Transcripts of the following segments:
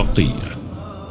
بقية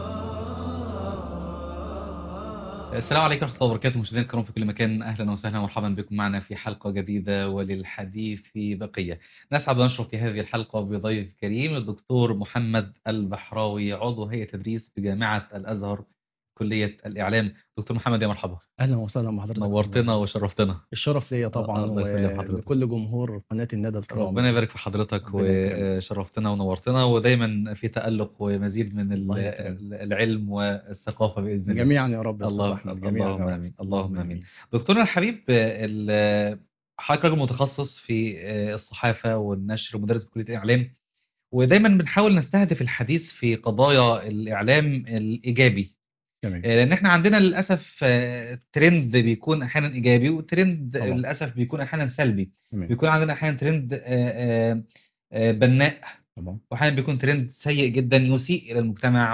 السلام عليكم ورحمة الله وبركاته مشاهدينا الكرام في كل مكان أهلا وسهلا ومرحبا بكم معنا في حلقة جديدة وللحديث بقية نسعد ونشرف في هذه الحلقة بضيف كريم الدكتور محمد البحراوي عضو هيئة تدريس بجامعة الأزهر كلية الإعلام دكتور محمد يا مرحبا اهلا وسهلا بحضرتك نورتنا وشرفتنا الشرف ليا طبعا الله يسلم حضرتك. ولكل جمهور قناه الندى الكرام ربنا يبارك في حضرتك ربنا يكرمك. وشرفتنا ونورتنا ودايما في تألق ومزيد من ال- الله يكرمك. العلم والثقافة بإذن الله جميعا يا رب يا الله- أستاذ أحمد، جميعا اللهم يا رب. آمين، اللهم آمين. دكتورنا الحبيب ال- حضرتك راجل متخصص في الصحافة والنشر ومدرس في كلية الإعلام ودايما بنحاول نستهدف الحديث في قضايا الإعلام الإيجابي تمام لأن احنا عندنا للأسف آه، ترند بيكون أحيانا إيجابي وترند طبعا. للأسف بيكون أحيانا سلبي تمام بيكون عندنا أحيانا ترند آه، آه، آه، بناء طبعا واحيانا بيكون ترند سيء جدا يسيء الى المجتمع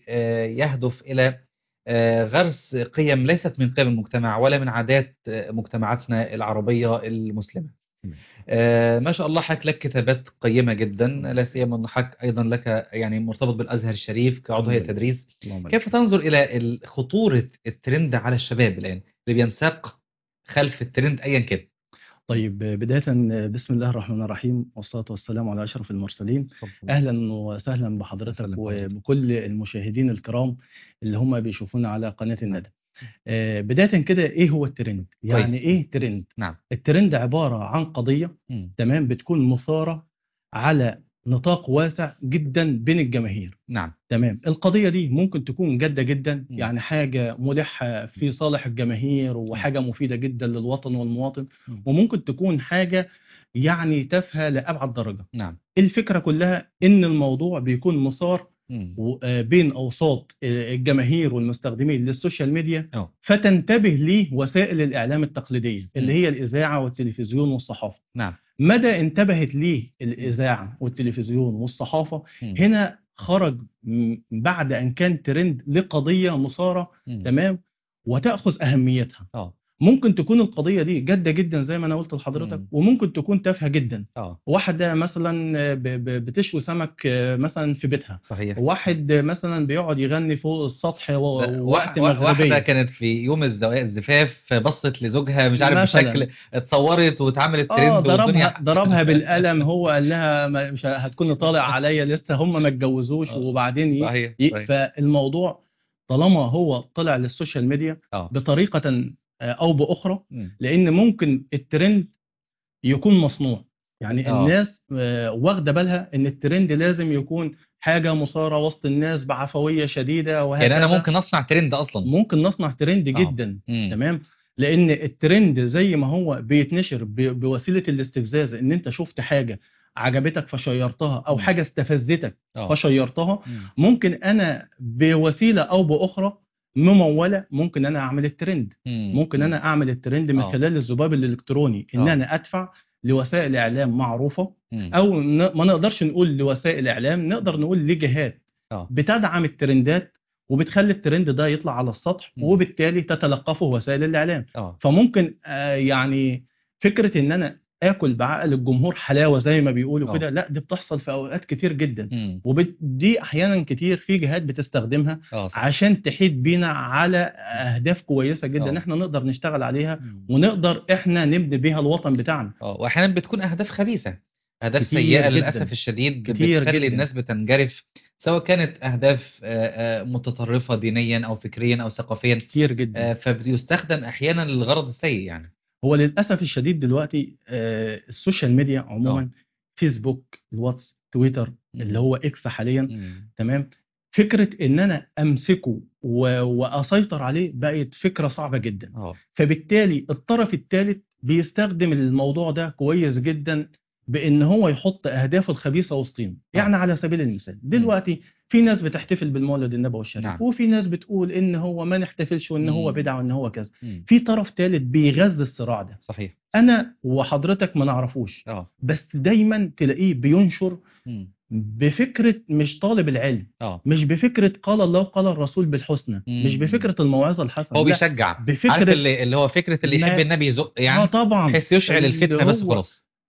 ويهدف الى آه، غرس قيم ليست من قيم المجتمع ولا من عادات آه، مجتمعاتنا العربيه المسلمه. تمام. آه، ما شاء الله حضرتك لك كتابات قيمه جدا لا سيما ان حضرتك ايضا لك يعني مرتبط بالازهر الشريف كعضو هيئه الحمد لله. تدريس اللهم كيف تنظر الى ال- خطوره الترند على الشباب الان اللي بينساق خلف الترند ايا كان؟ طيب بدايه بسم الله الرحمن الرحيم والصلاه والسلام على اشرف المرسلين اهلا وسهلا بحضرتك أهلاً بحضرتك. وبكل المشاهدين الكرام اللي هم بيشوفونا على قناه الندى آه، بدايه كده ايه هو الترند يعني كويس. ايه ترند نعم. الترند عباره عن قضيه مم. تمام بتكون مثاره على نطاق واسع جدا بين الجماهير نعم تمام القضية دي ممكن تكون جادة جدا مم. يعني حاجة ملحة في صالح الجماهير وحاجة مفيدة جدا للوطن والمواطن مم. وممكن تكون حاجة يعني تافهة لأبعد درجة نعم الفكرة كلها إن الموضوع بيكون مثار مم. و- آه، بين أوساط آه، الجماهير والمستخدمين للسوشيال ميديا أه. فتنتبه ليه وسائل الإعلام التقليدية اللي مم. هي الإذاعة والتلفزيون والصحافة نعم مدى انتبهت ليه الإذاعة والتلفزيون والصحافة مم. هنا خرج م- بعد ان كان ترند لقضيه مثاره مم. تمام وتاخذ اهميتها اه ممكن تكون القضيه دي جاده جدا زي ما انا قلت لحضرتك مم. وممكن تكون تافهه جدا اه واحده مثلا ب- ب- بتشوي سمك آه، مثلا في بيتها صحيح واحد مثلا بيقعد يغني فوق السطح و- لا، وقت وا- وا- واحدة مغربيه كانت في يوم الزواج الزفاف بصت لزوجها مش عارف مثلاً. بشكل اتصورت واتعملت اه ترند ضربها والدنيا ضربها بالقلم هو قال لها ما- مش هتكون طالع عليا لسه هم ما اتجوزوش آه، وبعدين ي- صحيح ي- صحيح فالموضوع طالما هو طلع للسوشيال ميديا اه بطريقة آه، أو بأخرى مم. لأن ممكن الترند يكون مصنوع يعني آه. الناس آه، واخدة بالها إن الترند لازم يكون حاجة مثارة وسط الناس بعفوية شديدة وهكذا يعني انا ممكن اصنع ترند اصلا ممكن نصنع ترند آه. جدا مم. تمام لأن الترند زي ما هو بيتنشر ب- بوسيلة الاستفزاز إن أنت شفت حاجة عجبتك فشيرتها أو مم. حاجة استفزتك اه فشيرتها مم. ممكن انا بوسيله او باخرى مموله ممكن انا اعمل الترند مم. ممكن انا اعمل الترند من آه. خلال الذباب الالكتروني ان آه. انا ادفع لوسائل اعلام معروفه مم. او ن- ما نقدرش نقول لوسائل اعلام نقدر نقول لجهات اه بتدعم الترندات وبتخلي الترند ده يطلع على السطح مم. وبالتالي تتلقفه وسائل الاعلام اه فممكن آه، يعني فكره ان انا اكل بعقل الجمهور حلاوه زي ما بيقولوا آه. كده لا دي بتحصل في اوقات كتير جدا مم. ودي احيانا كتير في جهات بتستخدمها اه صح. عشان تحيد بينا على اهداف كويسه جدا آه. احنا نقدر نشتغل عليها مم. ونقدر احنا نبني بيها الوطن بتاعنا اه واحيانا بتكون اهداف خبيثه اهداف كتير سيئه جداً. للاسف الشديد كتير بتخلي جداً. الناس بتنجرف سواء كانت اهداف آه، آه، متطرفه دينيا او فكريا او ثقافيا كتير جدا آه، فبيستخدم احيانا للغرض السيء يعني هو للاسف الشديد دلوقتي آه، السوشيال ميديا عموما فيسبوك الواتس تويتر اللي هو اكس حاليا مم. تمام فكره ان انا امسكه و- واسيطر عليه بقت فكره صعبه جدا اه فبالتالي الطرف الثالث بيستخدم الموضوع ده كويس جدا بان هو يحط اهدافه الخبيثه وسطينا يعني على سبيل المثال دلوقتي في ناس بتحتفل بالمولد النبوي الشريف نعم. وفي ناس بتقول ان هو ما نحتفلش وان هو مم. بدعه وان هو كذا مم. في طرف ثالث بيغذي الصراع ده صحيح انا وحضرتك ما نعرفوش اه بس دايما تلاقيه بينشر مم. بفكره مش طالب العلم اه مش بفكره قال الله وقال الرسول بالحسنى مم. مش بفكره الموعظه الحسنه هو لا، بيشجع عارف بفكره اللي, اللي هو فكره اللي ما- يحب النبي يزق اه يعني طبعا بحيث يشعل اللي الفتنه بس هو خلاص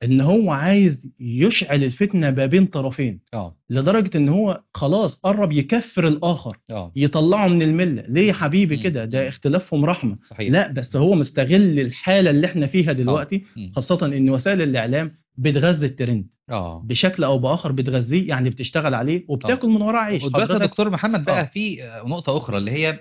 ان هو عايز يشعل الفتنه ما بين طرفين اه لدرجه ان هو خلاص قرب يكفر الاخر اه يطلعه من المله ليه يا حبيبي مم. كده مم. ده اختلافهم رحمه صحيح لا بس هو مستغل الحاله اللي احنا فيها دلوقتي مم. خاصه ان وسائل الاعلام بتغذي الترند اه بشكل او باخر بتغذيه يعني بتشتغل عليه وبتاكل من وراه عيش ودلوقتي يا حضرتك دكتور محمد بقى آه. في آه، نقطة أخرى اللي هي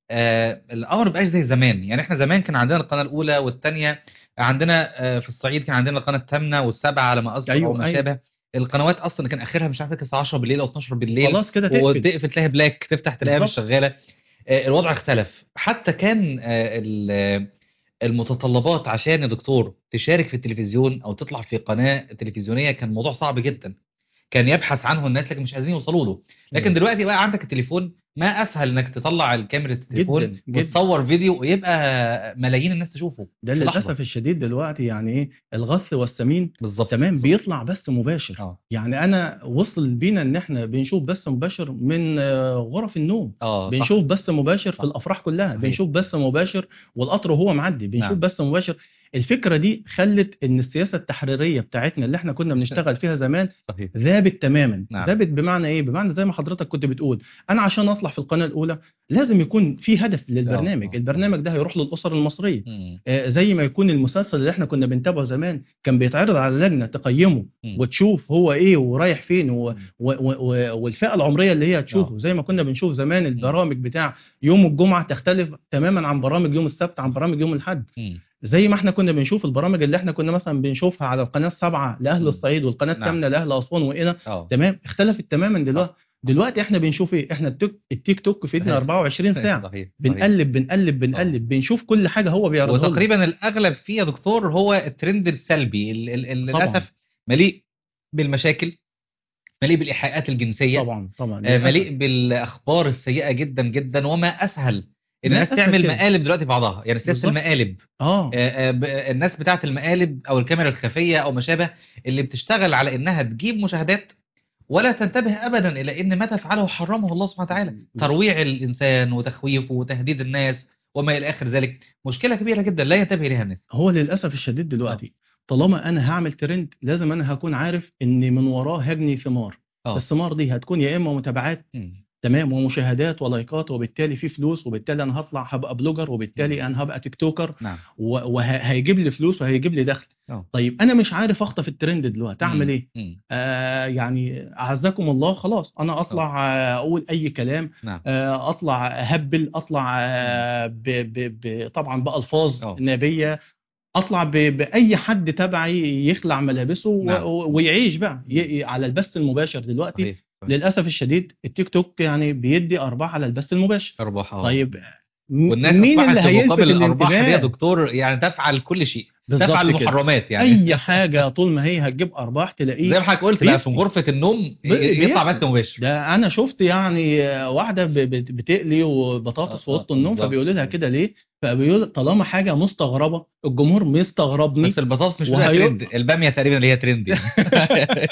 آه الأمر مبقاش زي زمان يعني احنا زمان كان عندنا القناة الأولى والثانية عندنا آه في الصعيد كان عندنا القناة الثامنة والسابعة على ما أذكر أيوة، أو ما أيوة. شابه القنوات أصلا كان آخرها مش عارف فاكر الساعة 10 بالليل أو 12 بالليل خلاص كده تقفل وتقفل تلاقيها بلاك تفتح تلاقيها مش بالظبط. شغالة آه الوضع اختلف حتى كان آه ال- آه، المتطلبات عشان يا دكتور تشارك في التلفزيون أو تطلع في قناة تلفزيونية كان موضوع صعب جدا كان يبحث عنه الناس لكن مش عايزين يوصلوا له لكن مم. دلوقتي بقى عندك التليفون ما اسهل انك تطلع الكاميرا التليفون جدا جدا وتصور فيديو ويبقى ملايين الناس تشوفه ده في لحظة. للاسف الشديد دلوقتي يعني ايه الغث والسمين بالظبط تمام بالظبط. بيطلع بث مباشر اه يعني انا وصل بينا ان احنا بنشوف بث مباشر من آه، غرف النوم اه صح. بنشوف بث مباشر صح. في الافراح كلها صحيح. بنشوف بث مباشر والقطر وهو معدي بنشوف نعم. بث مباشر الفكره دي خلت ان السياسه التحريريه بتاعتنا اللي احنا كنا بنشتغل فيها زمان صحيح ذابت تماما نعم. ذابت بمعنى ايه بمعنى زي ما حضرتك كنت بتقول انا عشان اطلع في القناه الاولى لازم يكون في هدف للبرنامج آه. البرنامج ده هيروح للاسر المصريه مم. آه، زي ما يكون المسلسل اللي احنا كنا بنتابعه زمان كان بيتعرض على لجنه تقيمه مم. وتشوف هو ايه ورايح فين و... مم. و... و... و... والفئه العمريه اللي هي تشوفه آه. زي ما كنا بنشوف زمان البرامج بتاع يوم الجمعه تختلف تماما عن برامج يوم السبت عن برامج يوم الاحد مم. زي ما احنا كنا بنشوف البرامج اللي احنا كنا مثلا بنشوفها على القناه السبعه لاهل مم. الصعيد والقناه نعم. الثامنه لاهل اسوان وهنا اه تمام اختلفت تماما دلوقتي دلوقتي احنا بنشوف ايه احنا التيك, التيك توك في ايدنا صحيح. 24 ساعه صحيح صحيح. بنقلب بنقلب بنقلب بنشوف كل حاجه هو بيعرضها لنا. وتقريبا الاغلب فيه يا دكتور هو الترند السلبي ال- ال- ال- طبعاً. للاسف مليء بالمشاكل مليء بالايحاءات الجنسيه طبعا طبعا آه، للأسف. مليء بالاخبار السيئه جدا جدا وما اسهل ان ما الناس أسهل تعمل كده. مقالب دلوقتي في بعضها يعني سياسه بالظبط. المقالب اه آه، آه، ب- الناس بتاعت المقالب او الكاميرا الخفيه او ما شابه اللي بتشتغل على انها تجيب مشاهدات ولا تنتبه ابدا الى ان ما تفعله حرمه الله سبحانه وتعالى ترويع الانسان وتخويفه وتهديد الناس وما الى اخر ذلك مشكله كبيره جدا لا ينتبه اليها الناس هو للاسف الشديد دلوقتي طالما انا هعمل ترند لازم انا هكون عارف ان من وراه هجني ثمار اه الثمار دي هتكون يا اما متابعات مم. تمام ومشاهدات ولايكات وبالتالي في فلوس وبالتالي انا هطلع هبقى بلوجر وبالتالي انا هبقى تيك توكر نعم وهيجيب لي فلوس وهيجيب لي دخل اه طيب انا مش عارف اخطف الترند دلوقتي اعمل مم. ايه مم. آه يعني اعزكم الله خلاص انا اطلع آه اقول اي كلام نعم آه اطلع اهبل اطلع آه ب ب ب طبعا بالفاظ اه. نابيه اطلع ب باي حد تبعي يخلع ملابسه و- نعم. و- ويعيش بقى ي- على البث المباشر دلوقتي صحيح صحيح. للاسف الشديد التيك توك يعني بيدي ارباح على البث المباشر ارباح اه طيب م- والناس مين اصبحت اللي في هيلفت مقابل الارباح دي يا الانتباه دكتور يعني تفعل كل شيء بالظبط تفعل كده. المحرمات يعني اي حاجه طول ما هي هتجيب ارباح زي تلاقيه ما حضرتك قلت بقى في بيفتي. غرفه النوم ب- يطلع بيفتي. بث مباشر ده انا شفت يعني واحده ب- بت- بتقلي وبطاطس في آه، اوضه آه، النوم بالظبط. فبيقولوا لها كده ليه فبيقول طالما حاجه مستغربه الجمهور مستغربني بس البطاطس مش فيها وهي- ترند الباميه تقريبا اللي هي ترند يعني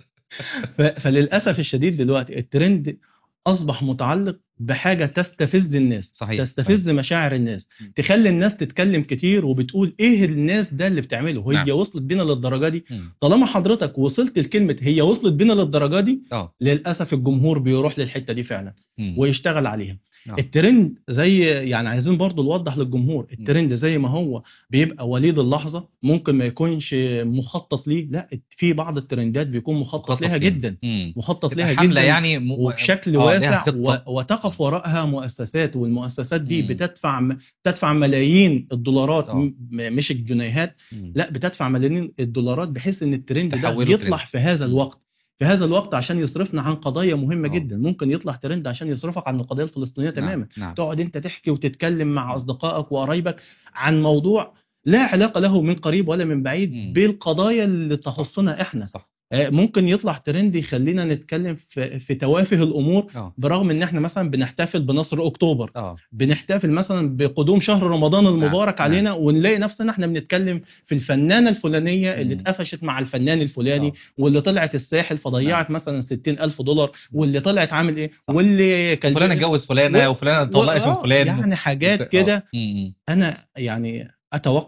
ف- فللاسف الشديد دلوقتي الترند اصبح متعلق بحاجه تستفز الناس صحيح تستفز مشاعر الناس م. تخلي الناس تتكلم كتير وبتقول ايه الناس ده اللي بتعمله هي نعم. وصلت بينا للدرجه دي مم. طالما حضرتك وصلت لكلمه هي وصلت بينا للدرجه دي اه للاسف الجمهور بيروح للحته دي فعلا مم. ويشتغل عليها آه. الترند زي يعني عايزين برضو نوضح للجمهور الترند زي ما هو بيبقى وليد اللحظه ممكن ما يكونش مخطط ليه لا في بعض الترندات بيكون مخطط, مخطط ليها ليه. جدا مم. مخطط تبقى ليها حمله جدا يعني م... وبشكل آه، ليها واسع خطة. و- وتقف وراءها مؤسسات والمؤسسات دي مم. بتدفع تدفع ملايين الدولارات آه. م- مش الجنيهات مم. لا بتدفع ملايين الدولارات بحيث ان الترند ده تحوله يطلع ترند. في هذا مم. الوقت في هذا الوقت عشان يصرفنا عن قضايا مهمه آه. جدا ممكن يطلع ترند عشان يصرفك عن القضيه الفلسطينيه تماما نعم. نعم. تقعد انت تحكي وتتكلم مع اصدقائك وقرايبك عن موضوع لا علاقه له من قريب ولا من بعيد مم. بالقضايا اللي تخصنا احنا صح آه، ممكن يطلع ترند يخلينا نتكلم في, في توافه الامور اه برغم ان احنا مثلا بنحتفل بنصر اكتوبر اه بنحتفل مثلا بقدوم شهر رمضان المبارك نعم. علينا ونلاقي نفسنا احنا بنتكلم في الفنانه الفلانيه اللي مم. اتقفشت مع الفنان الفلاني آه. واللي طلعت الساحل فضيعت مثلا 60 الف دولار واللي طلعت عامل ايه صح. واللي كان فلان اتجوز فلانه و- وفلانه اتطلقت و- من آه، فلان يعني حاجات آه. كده مم. انا يعني اتوقع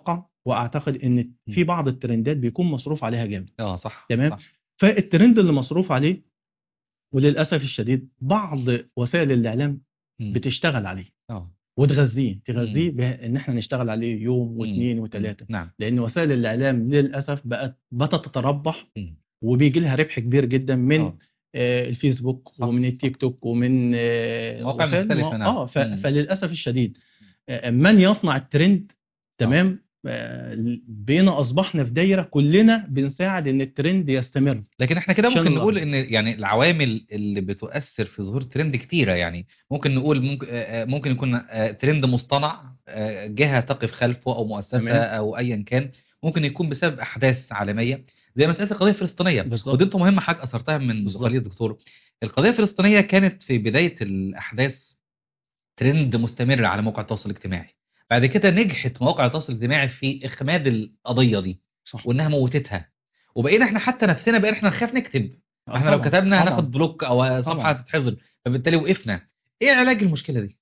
واعتقد ان في بعض الترندات بيكون مصروف عليها جامد اه صح تمام. صح. فالترند اللي مصروف عليه وللاسف الشديد بعض وسائل الاعلام مم. بتشتغل عليه اه وتغذيه تغذيه بان احنا نشتغل عليه يوم واثنين وثلاثه نعم لان وسائل الاعلام للاسف بقت بتتربح مم. وبيجي لها ربح كبير جدا من آه. آه، الفيسبوك صح، ومن صح. التيك توك ومن آه، مواقع وسائل- مختلفة، نعم. اه ف- مم. فللاسف الشديد آه، من يصنع الترند تمام آه، بقينا اصبحنا في دايره كلنا بنساعد ان الترند يستمر لكن احنا كده عشان ممكن نقول الأخبار. ان يعني العوامل اللي بتؤثر في ظهور ترند كتيره يعني ممكن نقول ممكن آه، آه، ممكن يكون آه، ترند مصطنع آه، جهه تقف خلفه او مؤسسه تمام. او ايا كان ممكن يكون بسبب احداث عالميه زي مساله القضيه الفلسطينيه بالظبط. ودي نقطه مهمه حضرتك اثرتها من بالظبط. مداخلة الدكتور القضيه الفلسطينيه كانت في بدايه الاحداث ترند مستمر على مواقع التواصل الاجتماعي بعد كده نجحت مواقع التواصل الاجتماعي في اخماد القضيه دي صح وانها موتتها وبقينا احنا حتى نفسنا بقينا احنا نخاف نكتب احنا لو طبعاً، كتبنا طبعاً. هناخد بلوك او صفحه طبعاً. هتتحظر فبالتالي وقفنا ايه علاج المشكله دي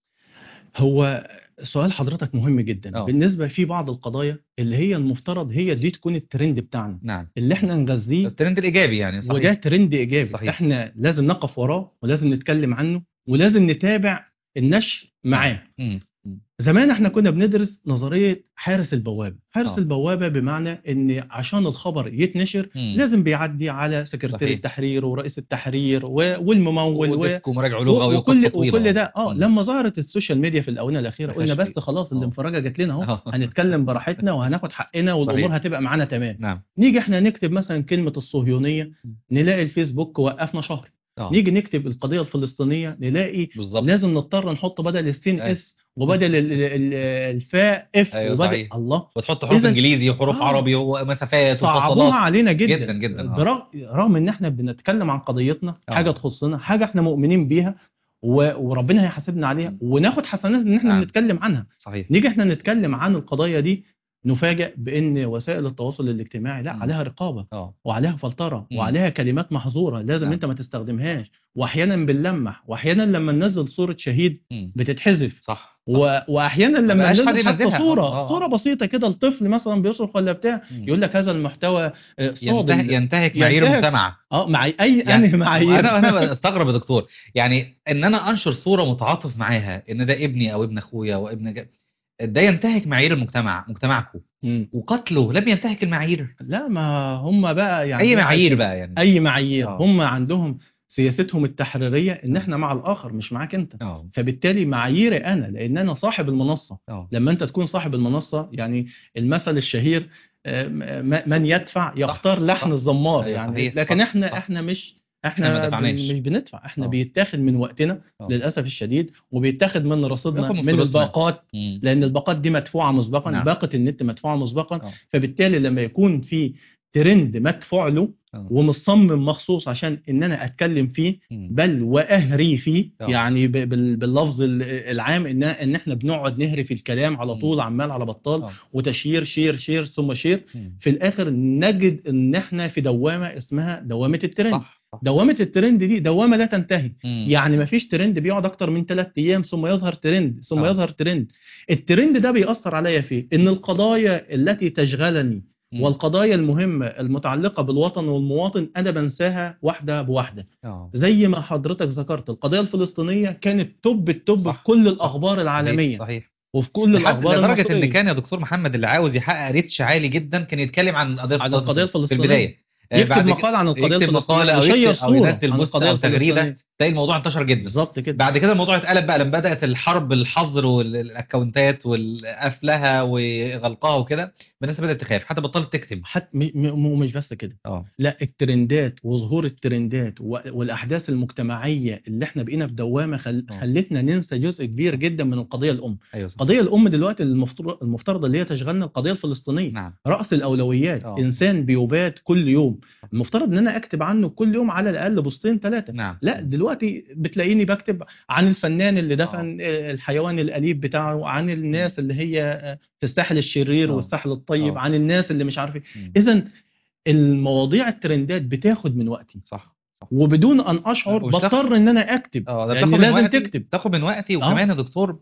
هو سؤال حضرتك مهم جدا آه. بالنسبه في بعض القضايا اللي هي المفترض هي دي تكون الترند بتاعنا نعم اللي احنا نغذيه الترند الايجابي يعني صحيح وده ترند ايجابي صحيح. احنا لازم نقف وراه ولازم نتكلم عنه ولازم نتابع النشر معاه مم. مم. زمان احنا كنا بندرس نظريه حارس البوابه حارس آه. البوابه بمعنى ان عشان الخبر يتنشر مم. لازم بيعدي على سكرتير صحيح. التحرير ورئيس التحرير و- والممول و... وديسك ومراجع لغوي وكل وقصه طويله وكل ده اه مم. لما ظهرت السوشيال ميديا في الاونه الاخيره ما قلنا فيهاش بس فيه. خلاص آه. الانفراجه جات لنا اهو آه. هنتكلم براحتنا وهناخد حقنا والامور صحيح. هتبقى معانا تمام نعم نيجي احنا نكتب مثلا كلمه الصهيونيه مم. نلاقي الفيسبوك وقفنا شهر آه. نيجي نكتب القضيه الفلسطينيه نلاقي بالظبط لازم نضطر نحط بدل السين أيوة. اس وبدل ال- ال- الفاء اف أيوة وبدل صحيح. الله وتحط حروف إذن- انجليزي وحروف آه. عربي ومسافات صعبوها وفصلات علينا جدا جدا جدا، آه. برغم رغم ان احنا بنتكلم عن قضيتنا آه. حاجه تخصنا حاجه احنا مؤمنين بيها و... وربنا هيحاسبنا عليها م. وناخد حسنات ان احنا نعم. بنتكلم عنها صحيح نيجي احنا نتكلم عن القضايا دي نفاجئ بان وسائل التواصل الاجتماعي لا م. عليها رقابه اه وعليها فلتره م. وعليها كلمات محظوره لازم نعم. انت ما تستخدمهاش واحيانا بنلمح واحيانا لما ننزل صوره شهيد مم. بتتحذف صح صح. و... واحيانا لما بقاش حد ننزل حتى ينزلها. صوره آه، آه. صوره بسيطه كده لطفل مثلا بيصرخ ولا بتاع مم. يقول لك هذا المحتوى آه، صاد ينتهك ال- ينتهك معايير ينتهك. المجتمع اه مع اي يعني انهي معايير انا انا بستغرب يا دكتور يعني ان انا انشر صوره متعاطف معاها ان ده ابني او ابن اخويا وابن ج... ده ينتهك معايير المجتمع مجتمعكم مم. وقتله لم ينتهك المعايير لا ما هم بقى يعني اي معايير بقى يعني اي معايير آه. هم عندهم سياستهم التحريريه ان احنا مع الاخر مش معاك انت اه فبالتالي معاييري انا لان انا صاحب المنصه اه لما انت تكون صاحب المنصه يعني المثل الشهير آه، م- من يدفع يختار لحن صح. الزمار أيوة، يعني صحيح، لكن صح، احنا صح. احنا مش إحنا ما احنا دفعناش. بن- مش بندفع احنا آه. بيتاخد من وقتنا آه. للاسف الشديد وبيتاخد من رصيدنا بياخد من من فلوسنا. الباقات مم. لان الباقات دي مدفوعه مسبقا نعم. باقه النت مدفوعه مسبقا آه. فبالتالي لما يكون في ترند مدفوع له آه. ومصمم مخصوص عشان ان انا اتكلم فيه مم. بل واهري فيه آه. يعني ب- بال- باللفظ ال- العام ان ان احنا بنقعد نهري في الكلام على مم. طول عمال على بطال آه. وتشير شير شير ثم شير مم. في الاخر نجد ان احنا في دوامه اسمها دوامه الترند صح صح دوامه الترند دي دوامه لا تنتهي مم. يعني ما فيش ترند بيقعد اكتر من ثلاث ايام ثم يظهر ترند ثم آه. يظهر ترند الترند ده بيأثر عليا في ان القضايا التي تشغلني مم. والقضايا المهمة المتعلقة بالوطن والمواطن أنا بنساها واحدة بواحدة اه زي ما حضرتك ذكرت القضية الفلسطينية كانت توب التوب صح، في كل صح. الأخبار العالمية صحيح وفي كل لحد الأخبار لدرجه المصرية ان كان يا دكتور محمد اللي عاوز يحقق ريتش عالي جدا كان يتكلم عن القضيه عن القضية في الفلسطينية البدايه آه، يكتب بعد مقال عن القضية يكتب مقالة الفلسطينية أو يشير يكتب- أو صورة ينزل عن بوست القضية أو تغريدة. الفلسطينية تلاقي الموضوع انتشر جدا بالظبط كده بعد كده الموضوع اتقلب بقى لما بدات الحرب الحظر والاكونتات والقفلها وغلقها وكده الناس بدات تخاف حتى بطلت تكتب حتى م- م- ومش بس كده اه لا الترندات وظهور الترندات و- والاحداث المجتمعيه اللي احنا بقينا في دوامه خل... آه. خلتنا ننسى جزء كبير جدا من القضيه الام ايوه صح. القضيه الام دلوقتي المفترض المفترض اللي هي تشغلنا القضيه الفلسطينيه نعم راس الاولويات آه. انسان بيبات كل يوم المفترض ان انا اكتب عنه كل يوم على الاقل بوستين ثلاثه نعم لا دلوقتي بتلاقيني بكتب عن الفنان اللي دفن آه. الحيوان الاليف بتاعه عن الناس اللي هي آه، في الساحل الشرير آه. والساحل الطيب آه. عن الناس اللي مش عارف ايه مم. اذا المواضيع الترندات بتاخد من وقتي صح صح وبدون ان اشعر ومش تاخد- بضطر ان انا اكتب اه ده يعني بتاخد من لازم وقتي تكتب بتاخد من وقتي وكمان يا دكتور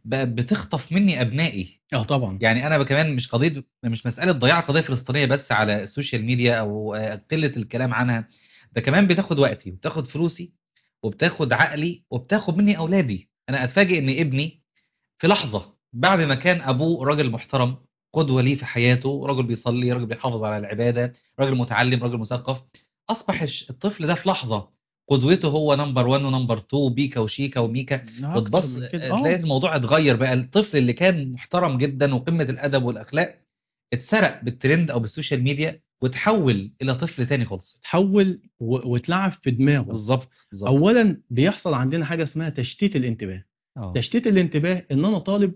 بقت بتخطف مني ابنائي اه طبعا يعني انا كمان مش قضيه مش مساله ضياع قضيه فلسطينيه بس على السوشيال ميديا او آه، قله الكلام عنها ده كمان بتاخد وقتي وبتاخد فلوسي وبتاخد عقلي وبتاخد مني اولادي انا اتفاجئ ان ابني في لحظه بعد ما كان ابوه راجل محترم قدوه ليه في حياته راجل بيصلي راجل بيحافظ على العباده راجل متعلم راجل مثقف اصبح الش- الطفل ده في لحظه قدوته هو نمبر 1 ونمبر 2 بيكا وشيكا وميكا أكتر وتبص من كده. تلاقي اه الموضوع اتغير بقى الطفل اللي كان محترم جدا وقمة الأدب والأخلاق اتسرق بالترند أو بالسوشيال ميديا وتحول إلى طفل تاني خالص تحول و- وتلعب في دماغه بالظبط بالظبط اولا بيحصل عندنا حاجه اسمها تشتيت الانتباه اه تشتيت الانتباه ان انا طالب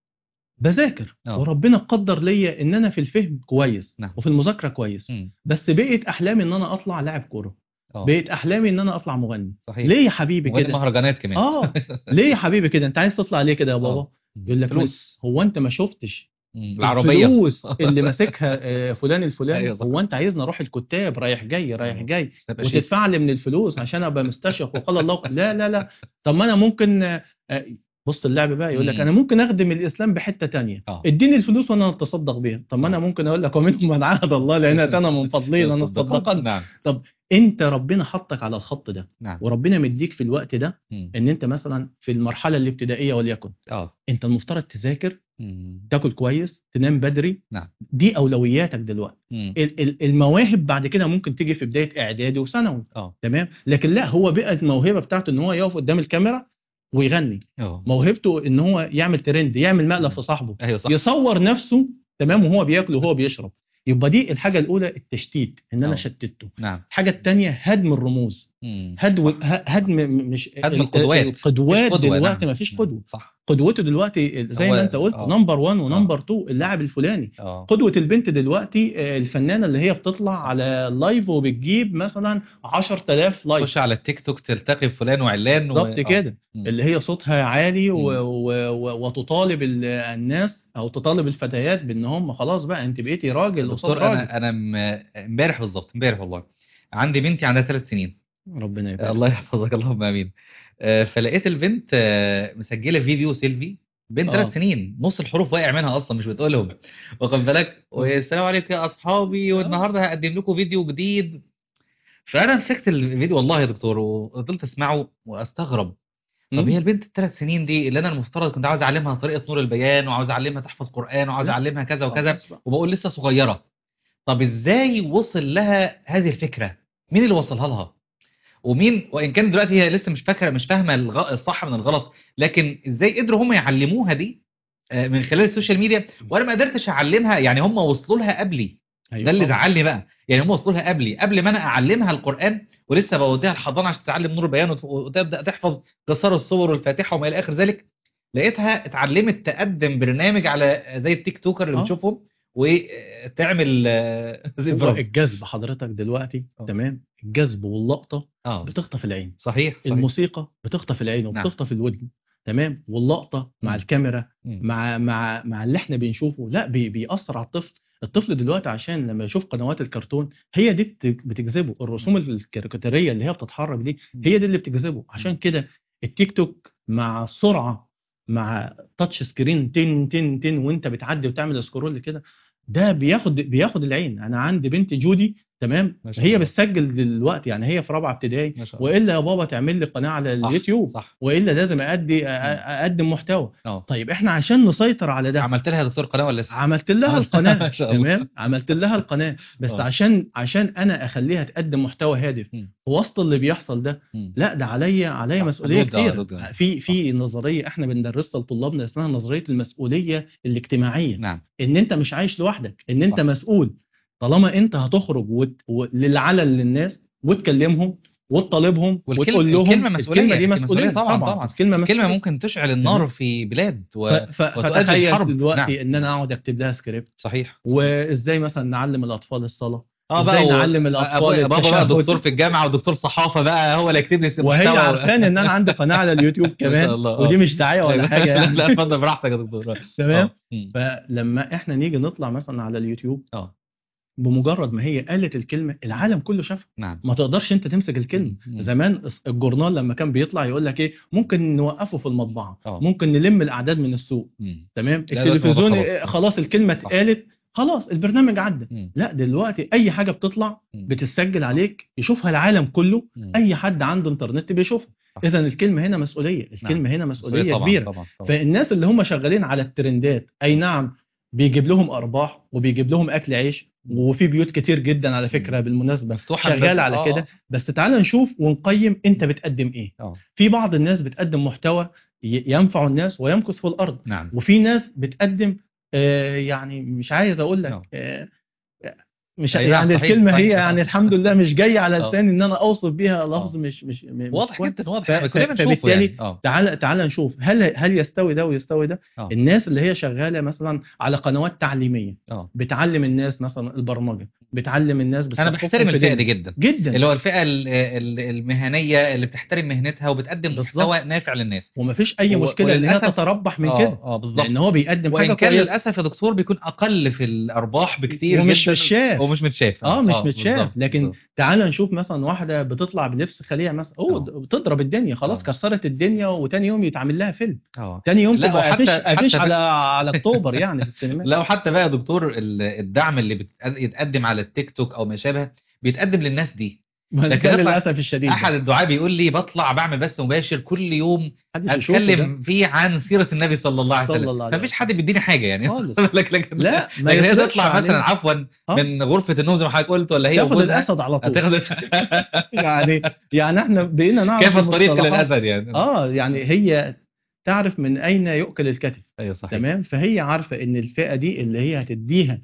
بذاكر آه. وربنا قدر ليا ان انا في الفهم كويس نعم. وفي المذاكره كويس مم. بس بقيت احلامي ان انا اطلع لاعب كوره اه بقيت احلامي ان انا اطلع مغني صحيح ليه يا حبيبي وغني كده مهرجانات كمان اه ليه يا حبيبي كده انت عايز تطلع ليه كده يا بابا آه. يقول لك فلوس هو انت ما شفتش مم. العربية الفلوس اللي ماسكها آه، فلان الفلاني أيوة صح. هو انت عايزني اروح الكتاب رايح جاي رايح آه. جاي تبقى شيء. وتدفع لي من الفلوس عشان ابقى مستشرق وقال الله لا لا لا طب ما انا ممكن آه، آه، بص اللعب بقى يقول لك مم. انا ممكن اخدم الاسلام بحته تانية آه. اديني الفلوس وانا اتصدق بيها طب ما انا آه. ممكن اقول لك ومنهم من عاهد الله لان انا من فضلي انا اصدقن نعم انت ربنا حطك على الخط ده نعم وربنا مديك في الوقت ده مم. ان انت مثلا في المرحله الابتدائيه وليكن اه انت المفترض تذاكر مم. تاكل كويس تنام بدري نعم. دي اولوياتك دلوقتي مم. ال- ال- المواهب بعد كده ممكن تيجي في بدايه اعدادي وثانوي اه تمام لكن لا هو بقى الموهبه بتاعته ان هو يقف قدام الكاميرا ويغني اه موهبته ان هو يعمل ترند يعمل مقلب في صاحبه ايوه صح يصور نفسه تمام وهو بياكل وهو بيشرب يبقى دي الحاجه الاولى التشتيت ان انا آه. شتته نعم الحاجه الثانيه هدم الرموز مم. هدم ه- هدم م- مش هدم ال- القدوات. القدوات مفيش قدوة، دلوقتي نعم. ما فيش نعم. قدوه صح قدوته دلوقتي زي هو- ما انت قلت آه. نمبر 1 ونمبر 2 اللاعب الفلاني اه قدوة البنت دلوقتي آه، الفنانة اللي هي بتطلع على اللايف وبجيب مثلا 10000 لايك تخش على التيك توك تلتقي فلان وعلان و- بالظبط آه. كده مم. اللي هي صوتها عالي و... مم. و... و... وتطالب ال- الناس او تطالب الفتيات بان هم خلاص بقى انت بقيتي راجل قصاد دكتور راجل انا انا م- امبارح بالظبط امبارح والله عندي بنتي عندها ثلاث سنين ربنا يبارك الله يحفظك اللهم امين آه، فلقيت البنت آه، مسجله فيديو سيلفي بنت آه. ثلاث سنين نص الحروف واقع منها اصلا مش بتقولهم واخد بالك والسلام عليكم يا اصحابي آه. والنهارده هقدم لكم فيديو جديد فانا مسكت الفيديو والله يا دكتور وفضلت اسمعه واستغرب طب مم. هي البنت الثلاث سنين دي اللي انا المفترض كنت عاوز اعلمها طريقه نور البيان وعاوز اعلمها تحفظ قران وعاوز لا. اعلمها كذا وكذا خلاص بقى. وبقول لسه صغيره طب ازاي وصل لها هذه الفكره مين اللي وصلها لها ومين وان كان دلوقتي هي لسه مش فاكره مش فاهمه الغ... الصح من الغلط لكن ازاي قدروا هم يعلموها دي آه، من خلال السوشيال ميديا وانا ما قدرتش اعلمها يعني هم وصلوا لها قبلي أيوة ده اللي طبعاً. زعلني بقى يعني هم وصلوا لها قبلي قبل ما انا اعلمها القران ولسه بوديها الحضانه عشان تتعلم نور البيان وت- وتبدا تحفظ قصار الصور والفاتحه وما الى اخر ذلك لقيتها اتعلمت تقدم برنامج على زي التيك توكر اللي آه. بتشوفهم وتعمل آه، زي هو البرامج. الجذب حضرتك دلوقتي آه. تمام الجذب واللقطة اه بتخطف العين صحيح صحيح الموسيقى بتخطف العين نعم. وبتخطف الودن تمام واللقطة مع مم. الكاميرا مم. مع مع مع اللي احنا بنشوفه لا بي بيأثر على الطفل الطفل دلوقتي عشان لما يشوف قنوات الكرتون هي دي بت- بتجذبه الرسوم الكاريكاتيريه اللي هي بتتحرك دي هي دي اللي بتجذبه عشان كده التيك توك مع السرعه مع تاتش سكرين تن تن تن وانت بتعدي وتعمل سكرول كده ده بياخد بياخد العين انا عندي بنت جودي تمام ما شاء هي الله. بتسجل دلوقتي يعني هي في رابعه ابتدائي ما شاء الله والا يا بابا تعمل لي قناه على صح، اليوتيوب صح والا لازم ادي أ- اقدم محتوى اه طيب احنا عشان نسيطر على ده عملت لها يا دكتور قناه ولا لسه؟ عملت لها ما القناه شاء الله. تمام عملت لها القناه بس آه. عشان عشان انا اخليها تقدم محتوى هادف مم. وسط اللي بيحصل ده مم. لا ده عليا عليا صح، مسؤوليه حدود، آه، كتير حدود. في في نظريه احنا بندرسها لطلابنا اسمها نظريه المسؤوليه الاجتماعيه نعم ان انت مش عايش لوحدك ان انت صح. مسؤول طالما انت هتخرج وت... و... للعلن للناس وتكلمهم وتطالبهم والكلمة- وتقول لهم الكلمة مسؤولية، الكلمه دي الكلمة مسؤولية مسؤوليه طبعاً، طبعاً. الكلمه كلمه مسؤولية. ممكن تشعل النار في بلاد و... ف... ف... وتؤدي فتخيل الحرب. دلوقتي نعم. ان انا اقعد اكتب لها سكريبت صحيح وازاي مثلا نعلم الاطفال الصلاه اه إزاي بقى نعلم الأطفال أبويا- بابا بقى التشهد؟ دكتور في الجامعه ودكتور صحافه بقى هو اللي يكتب لي وهي محتوى. عارفان ان انا عندي قناه على اليوتيوب كمان الله، آه. ودي مش دعايه ولا حاجه لا يعني لا اتفضل براحتك يا دكتور تمام آه. مم. فلما احنا نيجي نطلع مثلا على اليوتيوب اه بمجرد ما هي قالت الكلمه العالم كله شافها نعم ما تقدرش انت تمسك الكلمه مم. زمان الجورنال لما كان بيطلع يقول لك ايه ممكن نوقفه في المطبعه آه. ممكن نلم الاعداد من السوق مم. تمام لا، دلوقتي التلفزيون الموضوع إيه، خلاص. خلاص الكلمه صح. اتقالت خلاص البرنامج عدى مم. لا دلوقتي اي حاجه بتطلع مم. بتسجل عليك يشوفها العالم كله مم. اي حد عنده انترنت بيشوفها صح. اذا الكلمه هنا مسؤوليه الكلمه هنا مسؤوليه طبعا كبيره طبعا طبعا فالناس اللي هم شغالين على الترندات اي نعم بيجيب لهم ارباح وبيجيب لهم اكل عيش مم. وفي بيوت كتير جدا على فكره مم. بالمناسبه مفتوحه شغال بس- على آه، كده آه. بس تعال نشوف ونقيم انت بتقدم ايه اه في بعض الناس بتقدم محتوى ي- ينفع الناس ويمكث في الارض نعم وفي ناس بتقدم آه، يعني مش عايز اقول لك نعم. آه، مش أي نعم، يعني صحيح، الكلمه صحيح. هي يعني الحمد لله مش جايه على آه. لساني ان انا اوصف بيها لفظ آه. مش مش م- مش واضح كويس. جدا واضح ف- احنا ف- كلنا بنشوفه فبالتالي يعني اه تعال تعال نشوف هل هل يستوي ده ويستوي ده آه. الناس اللي هي شغاله مثلا على قنوات تعليميه اه بتعلم الناس مثلا البرمجه بتعلم الناس انا بتثقفهم بحترم في الفئه دين. دي جدا جدا اللي هو الفئه ال- ال- المهنيه اللي بتحترم مهنتها وبتقدم بالظبط. محتوى نافع للناس ومفيش اي و- مشكله ان هي وللأسف- تتربح من اه كده اه بالظبط لان هو بيقدم حاجه وان كان كويسه للاسف يا دكتور بيكون اقل في الارباح بكتير ومش جدا متشاف. ومش متشاف اه مش متشاف بالظبط، لكن بالظبط. تعال نشوف مثلا واحده بتطلع بلبس خليع مثلا اوه آه. بتضرب الدنيا خلاص آه. كسرت الدنيا وتاني يوم يتعمل لها فيلم اه تاني يوم لا، تبقى وحتى- قافش قافش حتى- على على اكتوبر يعني في السينما لا وحتى بقى يا دكتور ال- الدعم اللي بيتقدم على التيك توك او ما شابه بيتقدم للناس دي بس لكن ده يطلع للاسف الشديد احد الدعاء بيقول لي بطلع بعمل بث مباشر كل يوم محدش يشوفه ده. اتكلم فيه عن سيره النبي صلى الله عليه صلى وسلم الله عليه مفيش حد بيديني حاجه يعني خالص. لك لكن لا ما لكن هي يفرقش تطلع مثلا عليه. عفوا آه. من غرفه النوم زي ما حضرتك قلت ولا هي تاخد وجوزها الاسد على طول هتاخد يعني يعني احنا بقينا نعرف كيف الطريق الى المصطلحات. الاسد يعني اه يعني هي تعرف من اين يؤكل الكتف ايوه صحيح تمام فهي عارفه ان الفئه دي اللي هي هتديها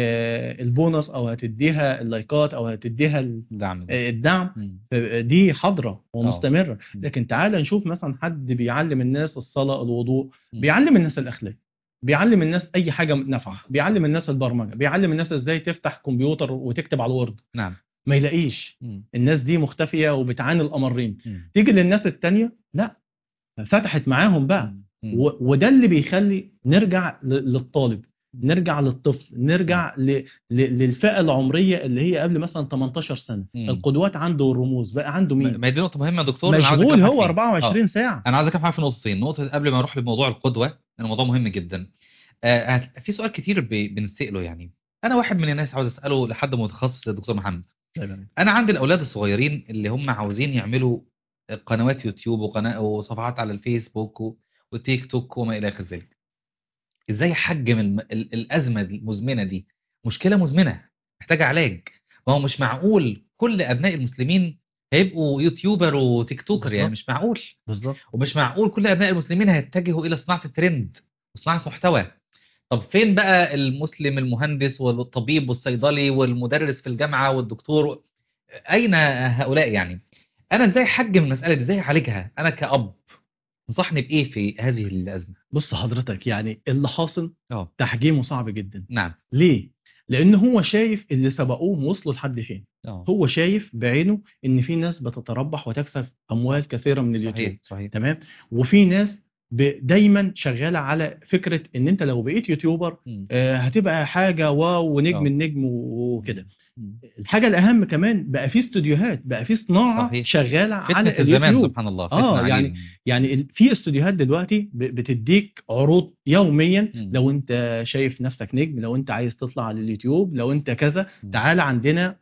آه، البونص او هتديها اللايكات او هتديها ال- دعم آه، الدعم مم. دي حاضره ومستمره مم. لكن تعال نشوف مثلا حد بيعلم الناس الصلاه الوضوء مم. بيعلم الناس الاخلاق بيعلم الناس اي حاجه نافعه بيعلم الناس البرمجه بيعلم الناس ازاي تفتح كمبيوتر وتكتب على الوورد نعم ما يلاقيش مم. الناس دي مختفيه وبتعاني الامرين مم. تيجي للناس التانية لا فتحت معاهم بقى مم. و- وده اللي بيخلي نرجع ل- للطالب نرجع للطفل نرجع ل... ل... للفئه العمريه اللي هي قبل مثلا 18 سنه مم. القدوات عنده الرموز بقى عنده مين ما هي دي نقطه مهمه يا دكتور أنا عاوز مشغول أتكلم هو فيها. 24 ساعه انا عايز اتكلم معاك في نقطتين نقطه قبل ما اروح لموضوع القدوه الموضوع مهم جدا آه هت- في سؤال كتير ب- بنساله يعني انا واحد من الناس عاوز اساله لحد متخصص يا دكتور محمد انا عندي الاولاد الصغيرين اللي هم عاوزين يعملوا قنوات يوتيوب وقناه وصفحات على الفيسبوك و- وتيك توك وما الى اخر ذلك ازاي احجم الم... ال- الازمه دي المزمنه دي مشكله مزمنه محتاجه علاج ما هو مش معقول كل ابناء المسلمين هيبقوا يوتيوبر وتيك توكر يعني بالظبط. مش معقول بالظبط ومش معقول كل ابناء المسلمين هيتجهوا الى صناعه الترند وصناعه محتوى طب فين بقى المسلم المهندس والطبيب والصيدلي والمدرس في الجامعه والدكتور اين هؤلاء يعني انا ازاي احجم المساله دي ازاي اعالجها انا كاب تنصحني بايه في هذه الازمه بص حضرتك يعني اللي حاصل اه تحجيمه صعب جدا نعم ليه لان هو شايف اللي سبقوه وصلوا لحد فين اه هو شايف بعينه ان في ناس بتتربح وتكسب اموال كثيره من اليوتيوب صحيح صحيح تمام وفي ناس ب- دايما شغاله على فكره ان انت لو بقيت يوتيوبر مم. آه، هتبقى حاجه واو ونجم آه. النجم وكده مم. الحاجه الاهم كمان بقى في استوديوهات بقى في صناعه صحيح. شغاله على فتنه الزمان اليوتيوب سبحان الله آه، فتنة يعني عجيبة. يعني ال- في استوديوهات دلوقتي ب- بتديك عروض يوميا مم. لو انت شايف نفسك نجم لو انت عايز تطلع على اليوتيوب لو انت كذا مم. تعال عندنا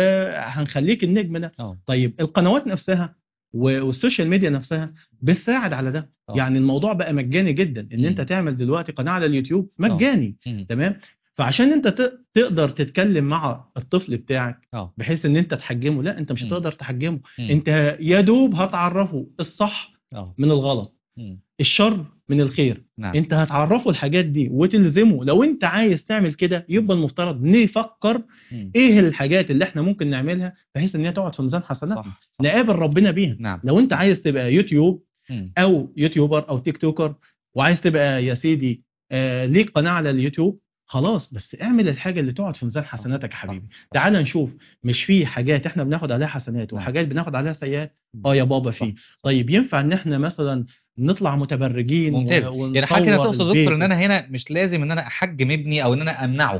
وهنخليك النجم ده اه طيب القنوات نفسها و- والسوشيال ميديا نفسها بتساعد على ده آه. يعني الموضوع بقى مجاني جدا ان مم. انت تعمل دلوقتي قناه على اليوتيوب مجاني مم. تمام فعشان انت ت- تقدر تتكلم مع الطفل بتاعك اه بحيث ان انت تحجمه لا انت مش مم. هتقدر تحجمه مم. انت يا دوب هتعرفه الصح اه من الغلط مم. الشر من الخير نعم انت هتعرفه الحاجات دي وتلزمه لو انت عايز تعمل كده يبقى المفترض نفكر مم. ايه الحاجات اللي احنا ممكن نعملها بحيث ان هي تقعد في ميزان حسناتنا صح صح. نقابل ربنا بيها نعم لو انت عايز تبقى يوتيوب مم. او يوتيوبر او تيك توكر وعايز تبقى يا سيدي آه ليك قناه على اليوتيوب خلاص بس اعمل الحاجه اللي تقعد في ميزان حسناتك يا حبيبي تعال نشوف مش في حاجات احنا بناخد عليها حسنات نعم. وحاجات بناخد عليها سيئات اه يا بابا صح. في طيب ينفع ان احنا مثلا نطلع متبرجين ممتاز و- يعني حضرتك كده ونصور تقصد البيت دكتور ان انا هنا مش لازم ان انا احجم ابني او ان انا امنعه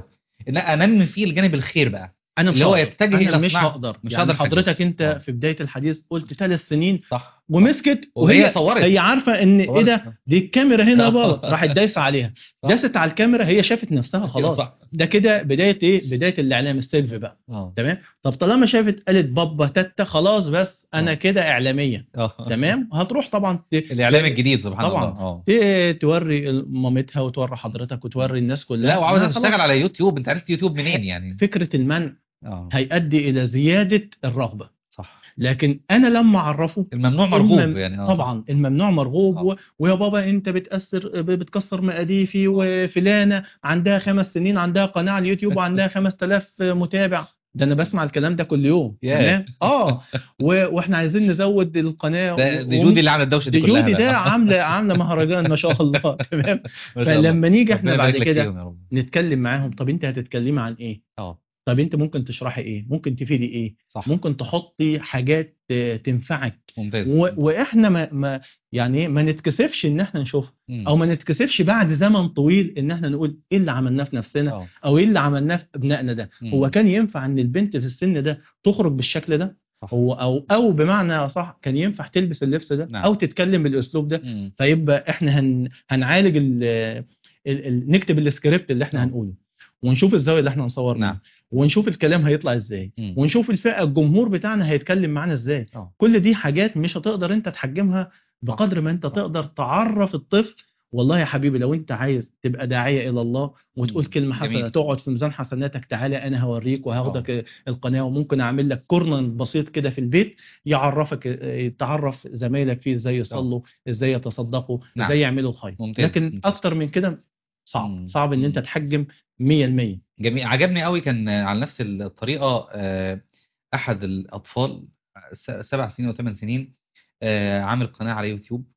ان انمي فيه الجانب الخير بقى انا مش اللي هو هقدر. يتجه انا إلى مش صناعة- هقدر مش يعني هقدر أتحجم. حضرتك انت آه. في بدايه الحديث قلت ثلاث سنين صح ومسكت وهي وهي صورت هي عارفه ان ايه صورت. ده دي الكاميرا هنا يا بابا راحت دايسه عليها صح. داست على الكاميرا هي شافت نفسها خلاص صح ده كده بدايه ايه بدايه الاعلام السيلف بقى اه تمام طب طالما شافت قالت بابا تاتا خلاص بس انا آه. كده اعلاميه اه تمام هتروح طبعا ت... الاعلام الجديد سبحان طبعاً. الله اه ت- توري مامتها وتوري حضرتك وتوري الناس كلها لا وعاوزه إنها خلاص تشتغل على يوتيوب انت عرفت يوتيوب منين يعني فكره المنع اه هيؤدي الى زياده الرغبه صح لكن انا لما اعرفه الممنوع مرغوب المم- يعني اه طبعا الممنوع مرغوب آه. و... ويا بابا انت بتاثر ب- بتكسر مقاديفي وفلانه عندها خمس سنين عندها قناه على اليوتيوب وعندها 5000 متابع ده انا بسمع الكلام ده كل يوم ياه. تمام اه و... واحنا عايزين نزود القناه ده و- دي وم- جودي اللي عامله الدوشه دي دي كلها جودي بقى. ده عامله عامله مهرجان ما شاء الله تمام ما شاء الله. فلما نيجي احنا ربنا بعد يبارك لك كده فيهم يا رب. نتكلم معاهم طب انت هتتكلمي عن ايه اه طب انت ممكن تشرحي ايه ممكن تفيدي ايه صح ممكن تحطي حاجات آه، تنفعك ممتاز و... واحنا ما... ما يعني ايه ما نتكسفش ان احنا نشوفها مم. او ما نتكسفش بعد زمن طويل ان احنا نقول ايه اللي عملناه في نفسنا اه او ايه اللي عملناه في ابنائنا ده مم. هو كان ينفع ان البنت في السن ده تخرج بالشكل ده صح. هو او او بمعنى صح كان ينفع تلبس اللبس ده نعم. او تتكلم بالاسلوب ده مم. فيبقى احنا هن... هنعالج ال... ال... ال... نكتب السكريبت اللي احنا آه. هنقوله ونشوف الزاويه اللي احنا هنصور منها نعم ونشوف الكلام هيطلع ازاي مم. ونشوف الفئه الجمهور بتاعنا هيتكلم معانا ازاي اه كل دي حاجات مش هتقدر انت تحجمها بقدر ما انت صح. تقدر تعرف الطفل والله يا حبيبي لو انت عايز تبقى داعيه الى الله وتقول مم. كلمه حسنه جميل. تقعد في ميزان حسناتك تعالى انا هوريك وهاخدك القناه وممكن اعمل لك كورنر بسيط كده في البيت يعرفك اه، تعرف زمايلك فيه ازاي يصلوا ازاي يتصدقوا نعم. ازاي يعملوا الخير ممتاز، لكن ممتاز. اكتر من كده صعب مم. صعب ان انت مم. تحجم 100% جميل عجبني قوي كان على نفس الطريقه آه، احد الاطفال س- سبع سنين او ثمان سنين آه، عامل قناه على يوتيوب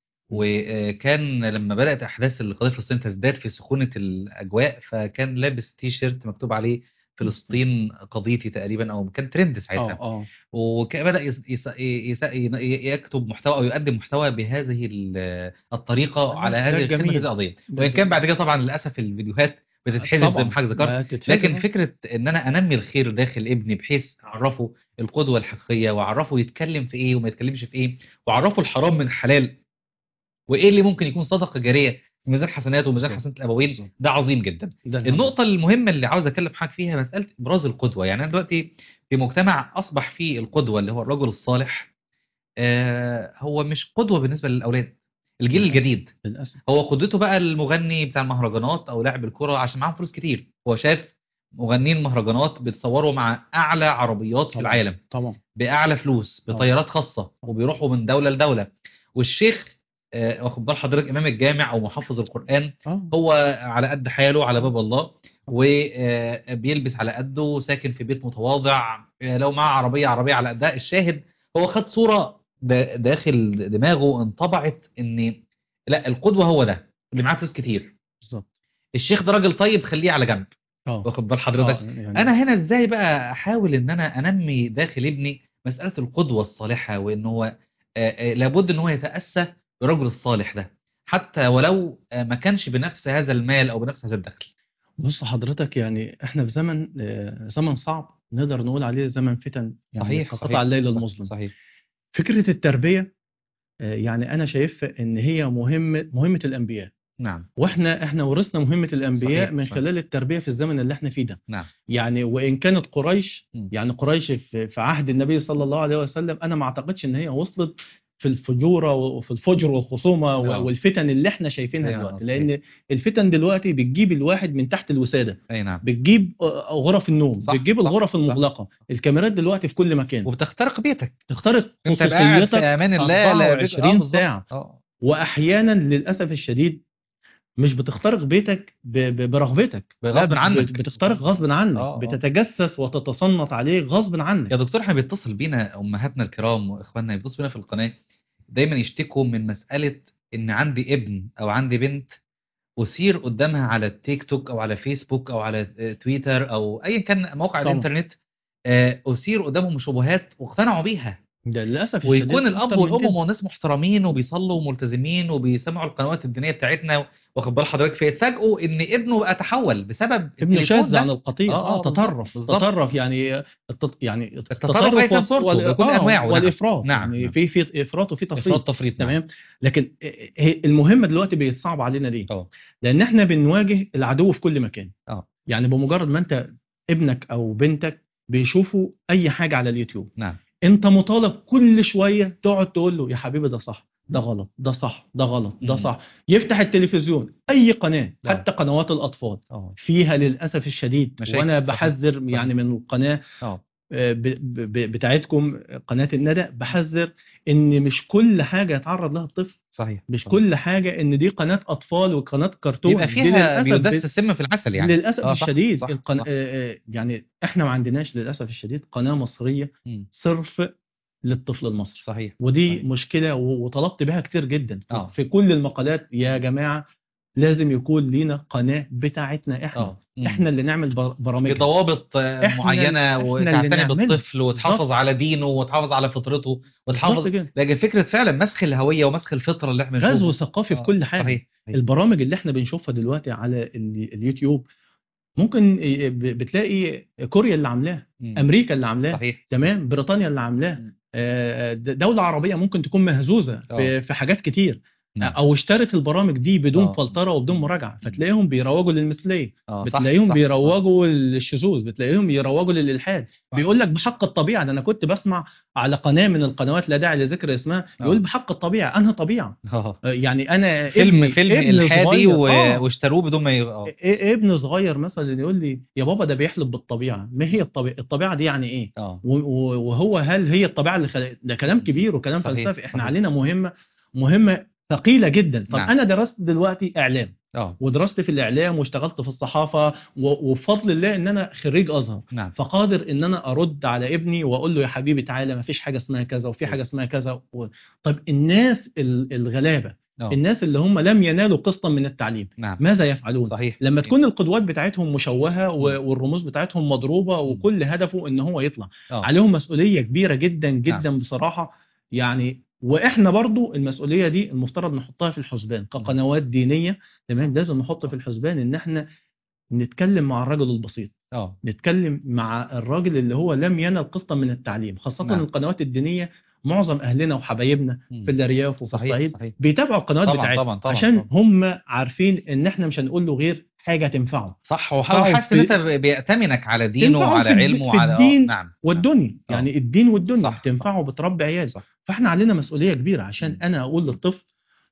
وكان لما بدات احداث القضيه الفلسطينيه تزداد في سخونه الاجواء فكان لابس تي شيرت مكتوب عليه فلسطين قضيتي تقريبا او كان ترند ساعتها اه اه وبدا يس يس يس يكتب محتوى او يقدم محتوى بهذه ال- الطريقه آه، على ده هذه الخدمه جميل. هذه القضيه ده وان كان جميل. بعد كده طبعا للاسف الفيديوهات بتتحذف زي طبعا ما حضرتك ذكرت ما تتحذف. لكن فكره ان انا انمي الخير داخل ابني بحيث اعرفه القدوه الحقيقيه واعرفه يتكلم في ايه وما يتكلمش في ايه واعرفه الحرام من الحلال وايه اللي ممكن يكون صدقه جاريه في ميزان حسناته وميزان بالظبط. حسنات الابوين بالظبط. ده عظيم جدا ده النقطة المهمة اللي عاوز أكلم حضرتك فيها مسألة إبراز القدوة، يعني أنا دلوقتي في مجتمع أصبح فيه القدوة اللي هو الرجل الصالح آه هو مش قدوة بالنسبة للأولاد، الجيل للأسف. الجديد للاسف هو قدوته بقى المغني بتاع المهرجانات أو لاعب الكرة عشان معاهم فلوس كتير، هو شاف مغنيين المهرجانات بيتصوروا مع أعلى عربيات في طبعاً. العالم طبعا بأعلى فلوس طبعاً. بطيارات خاصة وبيروحوا من دولة لدولة والشيخ آه، واخد بال حضرتك إمام الجامع أو محفظ القرآن اه هو على قد حاله على باب الله وبيلبس على قده ساكن في بيت متواضع آه، لو معاه عربية عربية على قدها الشاهد هو خد صورة دا- داخل دماغه انطبعت ان لا القدوة هو ده اللي معاه فلوس كتير بالظبط الشيخ ده راجل طيب خليه على جنب اه واخد بال حضرتك آه، يعني انا هنا ازاي بقى احاول ان انا انمي داخل ابني مسألة القدوة الصالحة وان هو آه، آه، لابد ان هو يتأسى بالرجل الصالح ده حتى ولو آه، ما كانش بنفس هذا المال او بنفس هذا الدخل بص حضرتك يعني احنا في زمن آه، زمن صعب نقدر نقول عليه زمن فتن يعني صحيح كقطع صحيح الليل صح- المظلم صحيح فكرة التربية آه، يعني انا شايفها ان هي مهمة مهمة الانبياء نعم واحنا احنا ورثنا مهمة الانبياء صحيح، من صحيح. خلال التربية في الزمن اللي احنا فيه ده نعم يعني وان كانت قريش مم. يعني قريش في في عهد النبي صلى الله عليه وسلم انا ما اعتقدش ان هي وصلت في الفجوره وفي الفجر والخصومه آه. و- والفتن اللي احنا شايفينها أيوة، دلوقتي صحيح. لان الفتن دلوقتي بتجيب الواحد من تحت الوساده اي نعم بتجيب آه، غرف النوم صح، بتجيب صح، الغرف صح. المغلقه الكاميرات دلوقتي في كل مكان وبتخترق بيتك تخترق انت بقى قاعد في خصوصيتك امان الله لا بيت- 24 بالظبط. ساعة. اه واحيانا للاسف الشديد مش بتخترق بيتك ب- ب- برغبتك لا، غصب بت- عنك. بت- بتخترق غصب عنك آه، آه. بتتجسس وتتصنت عليه غصب عنك يا دكتور احنا بيتصل بينا امهاتنا الكرام واخواننا بيتصلوا بينا في القناه دايما يشتكوا من مساله ان عندي ابن او عندي بنت اثير قدامها على التيك توك او على فيسبوك او على آه، تويتر او ايا كان موقع طبعا. الانترنت آه، اثير قدامهم شبهات واقتنعوا بيها ده للاسف الشديد ويكون الاب أكتر من والام كده. ناس محترمين وبيصلوا وملتزمين وبيسمعوا القنوات الدينيه بتاعتنا واخد بال حضرتك فيتفاجئوا ان ابنه بقى تحول بسبب ابنه التليفون شاذ ده. عن القطيع آه، آه، اه تطرف بالظبط. تطرف يعني التط... يعني التطرف أيضاً صورته وال- بكل آه، أنواعه، نعم. والافراط نعم، يعني نعم. في في افراط وفي تفريط افراط تفريط نعم. تمام لكن هي- المهمه دلوقتي بيتصعب علينا ليه؟ اه لان احنا بنواجه العدو في كل مكان اه يعني بمجرد ما انت ابنك او بنتك بيشوفوا اي حاجه على اليوتيوب نعم انت مطالب كل شويه تقعد تقول له يا حبيبي ده صح ده غلط ده صح ده غلط ده مم. صح يفتح التلفزيون اي قناه نعم. حتى قنوات الاطفال اه فيها للاسف الشديد مشاكل، وانا صحيح، بحذر صحيح. يعني من القناه اه آه، ب- ب- بتاعتكم قناه الندى بحذر ان مش كل حاجه يتعرض لها الطفل صحيح مش صحيح. كل حاجه ان دي قناه اطفال وقناه كرتون يبقى دي فيها للأسف بيدس بت- السم في العسل يعني للاسف آه، صح، الشديد صح، القن... صح. آه، آه، يعني احنا ما عندناش للاسف الشديد قناه مصريه مم. صرف للطفل المصري صحيح ودي صحيح. مشكله و- وطلبت بها كتير جدا في- آه. في كل المقالات يا جماعه لازم يكون لينا قناه بتاعتنا احنا اه مم. احنا اللي نعمل بر- برامجها بضوابط آه، إحنا- معينه إحنا اللي وتعتني نعملها. بالطفل وتحافظ بالظبط. على دينه وتحافظ على فطرته بالظبط وتحافظ كده لكن فكره فعلا مسخ الهويه ومسخ الفطره اللي احنا غزو بنشوفه. ثقافي في آه، كل حاجه صحيح صحيح. البرامج اللي احنا بنشوفها دلوقتي على ال- اليوتيوب ممكن ي- ب- بتلاقي كوريا اللي عاملاها مم. امريكا اللي عاملاها صحيح تمام بريطانيا اللي عاملاها مم. آه، د- دولة عربية ممكن تكون مهزوزة آه. في في حاجات كتير نعم. او اشترت البرامج دي بدون آه. فلترة وبدون مراجعة فتلاقيهم بيروجوا للمثلية اه صح بتلاقيهم صح، بيروجوا للشذوذ بتلاقيهم يروجوا للالحاد صح. بيقول لك بحق الطبيعه ده انا كنت بسمع على قناه من القنوات لا داعي لذكر اسمها يقول آه. بحق الطبيعه انها طبيعه اه آه، يعني انا فيلم ابني فيلم ابن الحادي صغير- و... آه. واشتروه بدون ما ي... اه إيه- ابن صغير مثلا يقول لي يا بابا ده بيحلف بالطبيعه ما هي الطبيعه الطبيعه دي يعني ايه اه و- و- وهو هل هي الطبيعه اللي خلق ده كلام كبير وكلام صحيح، فلسفي احنا صحيح. علينا مهمه مهمه ثقيله جدا طب نعم. انا درست دلوقتي اعلام اه ودرست في الاعلام واشتغلت في الصحافه و- وبفضل الله ان انا خريج ازهر نعم فقادر ان انا ارد على ابني واقول له يا حبيبي تعالى ما فيش حاجه اسمها كذا وفي حاجه كويس. اسمها كذا و... طب الناس ال- الغلابه اه الناس اللي هم لم ينالوا قسطا من التعليم نعم ماذا يفعلون صحيح لما صحيح. تكون القدوات بتاعتهم مشوهه و- مم. والرموز بتاعتهم مضروبه وكل هدفه ان هو يطلع اه عليهم مسؤوليه كبيره جدا جدا بصراحه يعني واحنا برضو المسؤوليه دي المفترض نحطها في الحسبان كقنوات دينيه تمام لازم نحط في الحسبان ان احنا نتكلم مع الرجل البسيط اه نتكلم مع الراجل اللي هو لم ينل قسطا من التعليم خاصه نعم. القنوات الدينيه معظم اهلنا وحبايبنا مم. في الارياف وفي صحيح الصعيد صحيح بيتابعوا القنوات طبعا بتاعتنا طبعا طبعا عشان طبعا. هم عارفين ان احنا مش هنقول له غير حاجه تنفعه صح هو تنفعه حاسس ان في- انت بيأتمنك على دينه تنفعه وعلى في الد- علمه في وعلى الدين اه نعم والدنيا آه. يعني الدين والدنيا صح، تنفعه وبتربي عيال صح فاحنا علينا مسؤوليه كبيره عشان مم. انا اقول للطفل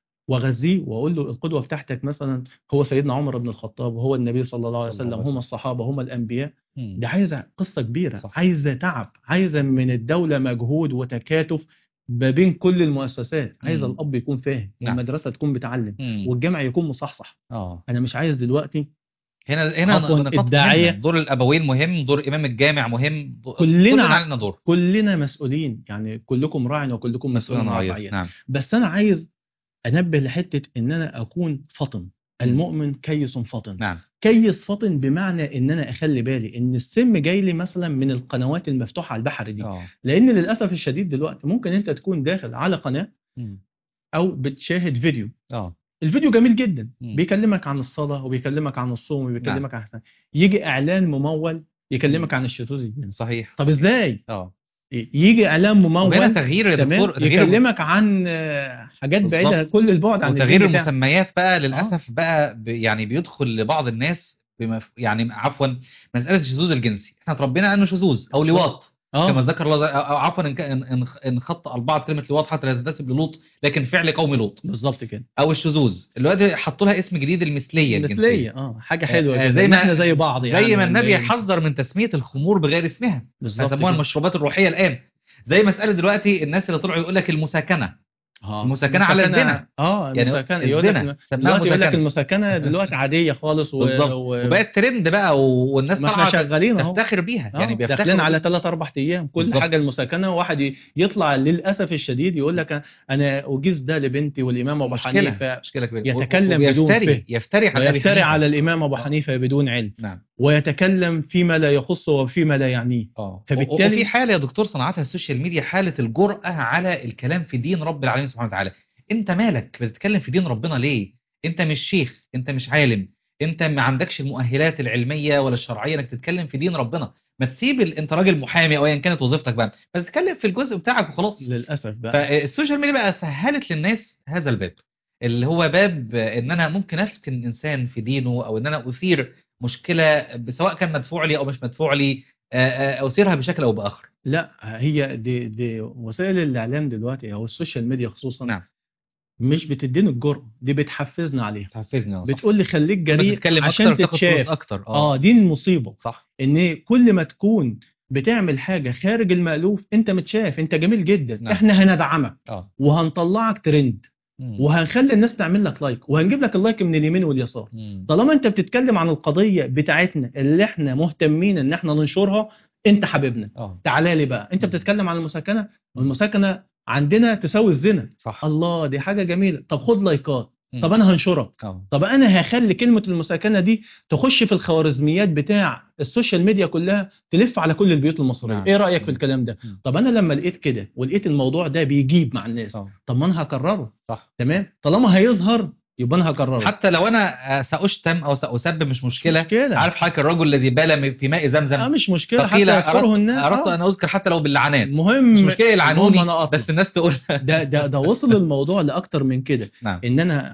واغذيه واقول له القدوه بتاعتك مثلا هو سيدنا عمر بن الخطاب وهو النبي صلى الله عليه صلى الله وسلم عليه هم الصحابه هم الانبياء مم. دي عايزه قصه كبيره صح. عايزه تعب عايزه من الدوله مجهود وتكاتف ما بين كل المؤسسات عايزه مم. الاب يكون فاهم نعم. والمدرسه تكون بتعلم مم. والجامع يكون مصحصح اه انا مش عايز دلوقتي هنا هنا عفواً، نقاط الداعية- مهمة. دور الابوين مهم دور امام الجامع مهم دو- كلنا كلنا ع- علينا دور كلنا مسؤولين يعني كلكم راع وكلكم مسؤول عن رعية. رعيته نعم بس انا عايز انبه لحته ان انا اكون فطن المؤمن كيس فطن نعم كيس فطن بمعنى ان انا اخلي بالي ان السم جاي لي مثلا من القنوات المفتوحه على البحر دي اه لان للاسف الشديد دلوقتي ممكن انت تكون داخل على قناه مم. او بتشاهد فيديو اه الفيديو جميل جدا مم. بيكلمك عن الصلاه وبيكلمك عن الصوم وبيكلمك عن يجي اعلان ممول يكلمك عن الشذوذ الجنسي صحيح طب ازاي اه يجي اعلان وهنا ممول تغيير يا تمام دكتور تغيير يكلمك عن آه، حاجات بالظبط. بعيده كل البعد عن وتغيير الدين بتاعك. المسميات بقى للاسف بقى ب- يعني بيدخل لبعض الناس بمف... يعني عفوا مساله الشذوذ الجنسي احنا اتربينا عنه شذوذ او لواط كما اه ذكر الله أو عفوا ان كان- ان ان خط البعض كلمه لواط حتى لا تنتسب للوط لكن فعل قوم لوط بالظبط كده او الشذوذ دلوقتي حطوا لها اسم جديد المثليه الجنسيه مثليه اه حاجه حلوه آه، كده زي زي ما- ما احنا زي بعض يعني زي ما النبي يعني يحذر من تسميه الخمور بغير اسمها بالظبط فسموها كده. المشروبات الروحيه الان زي مساله دلوقتي الناس اللي طلعوا يقول لك المساكنه آه. المساكنة على الزنا. اه يعني المساكنه يقول لك الزنا سماها دلوقتي يقول لك مساكنه المساكنه دلوقتي عاديه خالص و... بالظبط و... وبقت ترند بقى و- والناس ما احنا طالعه شغالين اهو تفتخر بيها آه، يعني داخلين بيفتخروا على 3 4 ايام كل بالظبط. حاجه المساكنه واحد ي- يطلع للاسف الشديد يقول لك انا اجيز ده لبنتي والامام ابو مشكله حنيفه مشكله كبيره يتكلم بدون يفتري فهم. يفتري على أبي ويفتري حنيفة. على الامام ابو آه. حنيفه بدون علم نعم ويتكلم فيما لا يخصه وفيما لا يعنيه اه فبالتالي- وفي حاله يا دكتور صنعتها السوشيال ميديا حاله الجرأه على الكلام في دين رب العالمين سبحانه وتعالى انت مالك بتتكلم في دين ربنا ليه انت مش شيخ انت مش عالم انت ما عندكش المؤهلات العلميه ولا الشرعيه انك تتكلم في دين ربنا ما تسيب ال- انت راجل محامي او ايا كانت وظيفتك بقى بس تتكلم في الجزء بتاعك وخلاص للاسف بقى فالسوشيال ميديا بقى سهلت للناس هذا الباب اللي هو باب ان انا ممكن افتن انسان في دينه او ان انا اثير مشكله سواء كان مدفوع لي او مش مدفوع لي آه، آه، اثيرها بشكل او باخر لا هي دي دي وسائل الاعلام دلوقتي او السوشيال ميديا خصوصا نعم مش بتديني الجرأة دي بتحفزنا عليها تحفزني اه صح بتقول لي خليك جريء بتتكلم عشان اكتر تاخد فلوس تتشاف اكتر اه دي المصيبة صح ان كل ما تكون بتعمل حاجة خارج المألوف انت متشاف انت جميل جدا نعم. احنا هندعمك اه وهنطلعك ترند مم. وهنخلي الناس تعمل لك لايك وهنجيب لك اللايك من اليمين واليسار مم. طالما انت بتتكلم عن القضية بتاعتنا اللي احنا مهتمين ان احنا ننشرها انت حبيبنا اه تعالى لي بقى انت مم. بتتكلم عن المساكنة والمساكنة عندنا تساوي الزنا صح الله دي حاجة جميلة طب خد لايكات مم. طب انا هنشرها اه طب انا هخلي كلمة المساكنة دي تخش في الخوارزميات بتاع السوشيال ميديا كلها تلف على كل البيوت المصرية نعم. ايه رأيك في مم. الكلام ده مم. طب انا لما لقيت كده ولقيت الموضوع ده بيجيب مع الناس اه طب ما انا هكرره صح تمام طالما هيظهر يبقى انا هكرره حتى لو انا آه، ساشتم او ساسب مش مشكله كده عارف حضرتك الرجل الذي بال في ماء اه زمزم مش مشكله حتى فقيل يذكره اردت الناس اردت آه. ان اذكر حتى لو باللعنات المهم مش مشكله يلعنوني المهم أنا أطلب. بس الناس تقول ده ده ده وصل الموضوع لاكتر من كده نعم ان انا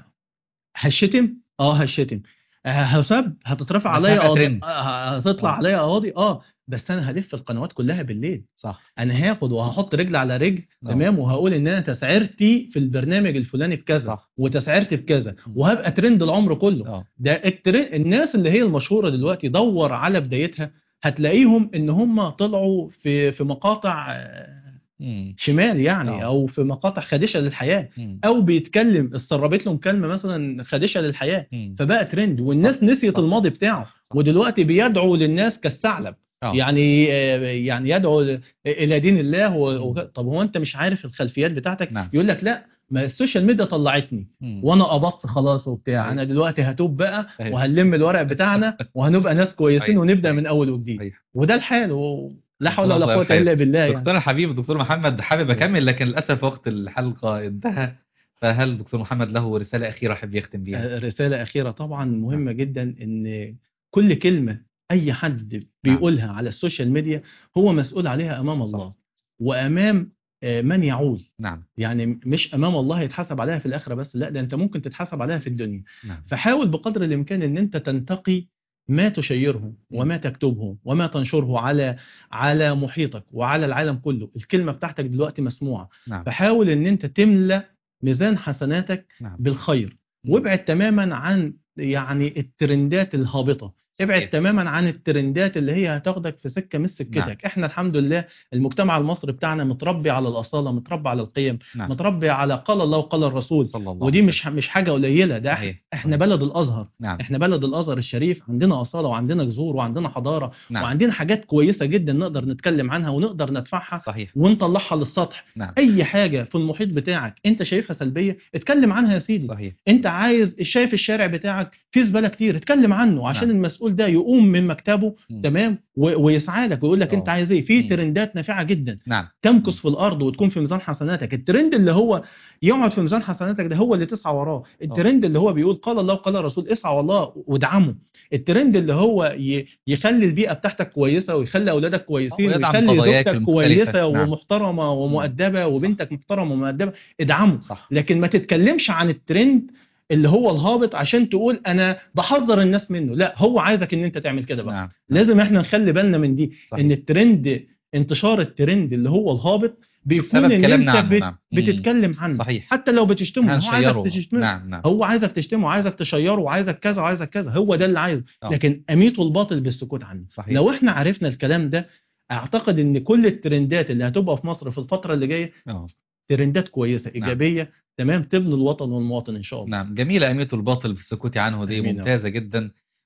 هشتم اه هشتم آه، هسب هتترفع بس عليا هبقى قواضي ترند. آه، هتطلع آه. عليا قواضي اه بس انا هلف القنوات كلها بالليل صح انا هاخد وهحط رجل على رجل آه. تمام وهقول ان انا تسعيرتي في البرنامج الفلاني بكذا صح. وتسعيرتي بكذا وهبقى ترند العمر كله اه ده الترند الناس اللي هي المشهوره دلوقتي دور على بدايتها هتلاقيهم ان هم طلعوا في في مقاطع آه، مم. شمال يعني آه. او في مقاطع خادشه للحياه مم. او بيتكلم اتسربت له كلمه مثلا خادشه للحياه مم. فبقى ترند والناس نسيت صح. الماضي بتاعه صح. صح. ودلوقتي بيدعو للناس كالثعلب آه. يعني آه، يعني يدعو ل- الى دين الله و... مم. و... طب هو انت مش عارف الخلفيات بتاعتك نعم. يقول لك لا ما السوشيال ميديا طلعتني مم. وانا قبضت خلاص وبتاع أيوة. انا دلوقتي هتوب بقى أيوة. وهنلم الورق بتاعنا وهنبقى ناس كويسين أيوة. ونبدا أيوة. من اول وجديد صحيح. وده الحال و... لا حول الله ولا قوه يرحمه. الا بالله يعني دكتور الحبيب الدكتور محمد حابب اكمل لكن للاسف وقت الحلقه انتهى فهل دكتور محمد له رساله اخيره حابب يختم بيها؟ آه، رسالة أخيرة طبعا مهمة جدا إن كل كلمة أي حد بيقولها على السوشيال ميديا هو مسؤول عليها أمام الله صح. وأمام آه، من يعول نعم يعني مش أمام الله يتحاسب عليها في الآخرة بس لا ده أنت ممكن تتحاسب عليها في الدنيا نعم فحاول بقدر الإمكان إن أنت تنتقي ما تشيره وما تكتبه وما تنشره على على محيطك وعلى العالم كله الكلمة بتاعتك دلوقتي مسموعة نعم فحاول إن أنت تملى ميزان حسناتك نعم بالخير وابعد تماما عن يعني الترندات الهابطه ابعد صحيح. تماما عن الترندات اللي هي هتاخدك في سكه مش سكتك نعم. احنا الحمد لله المجتمع المصري بتاعنا متربي على الاصاله متربي على القيم نعم متربي على قال الله وقال الرسول صلى الله ودي عليه مش مش حاجه قليله ده صحيح. احنا صحيح. بلد الازهر نعم احنا بلد الازهر الشريف عندنا اصاله وعندنا جذور وعندنا حضاره نعم وعندنا حاجات كويسه جدا نقدر نتكلم عنها ونقدر ندفعها صحيح ونطلعها للسطح نعم اي حاجه في المحيط بتاعك انت شايفها سلبيه اتكلم عنها يا سيدي صحيح انت عايز شايف الشارع بتاعك فيه زباله كتير اتكلم عنه عشان نعم. المسؤول ده يقوم من مكتبه مم. تمام و- ويسعى لك ويقول لك اه. انت عايز ايه في مم. ترندات نافعه جدا نعم تمكث في الارض وتكون في ميزان حسناتك الترند اللي هو يقعد في ميزان حسناتك ده هو اللي تسعى وراه الترند اللي هو بيقول قال الله وقال الرسول اسعى والله وادعمه الترند اللي هو ي- يخلي البيئه بتاعتك كويسه ويخلي اولادك كويسين ويدعم ويخلي قضاياك زوجتك المختلفة. كويسه نعم. ومحترمه ومؤدبه وبنتك محترمه ومؤدبه ادعمه صح لكن ما تتكلمش عن الترند اللي هو الهابط عشان تقول انا بحذر الناس منه لا هو عايزك ان انت تعمل كده بقى نعم لازم احنا نخلي بالنا من دي صحيح. ان الترند انتشار الترند اللي هو الهابط بيكون سبب ان كلامنا انت عنه، بت... نعم. مم. بتتكلم عنه صحيح حتى لو بتشتمه هو عايزك هنشيره تشتمه نعم نعم هو عايزك تشتمه وعايزك تشيره وعايزك كذا وعايزك كذا هو ده اللي عايزه آه. لكن اميته الباطل بالسكوت عنه صحيح لو احنا عرفنا الكلام ده اعتقد ان كل الترندات اللي هتبقى في مصر في الفتره اللي جايه اه ترندات كويسه ايجابيه تمام تبني الوطن والمواطن ان شاء الله نعم جميلة أمية الباطل بالسكوت عنه دي آمين يا رب. ممتازة جدا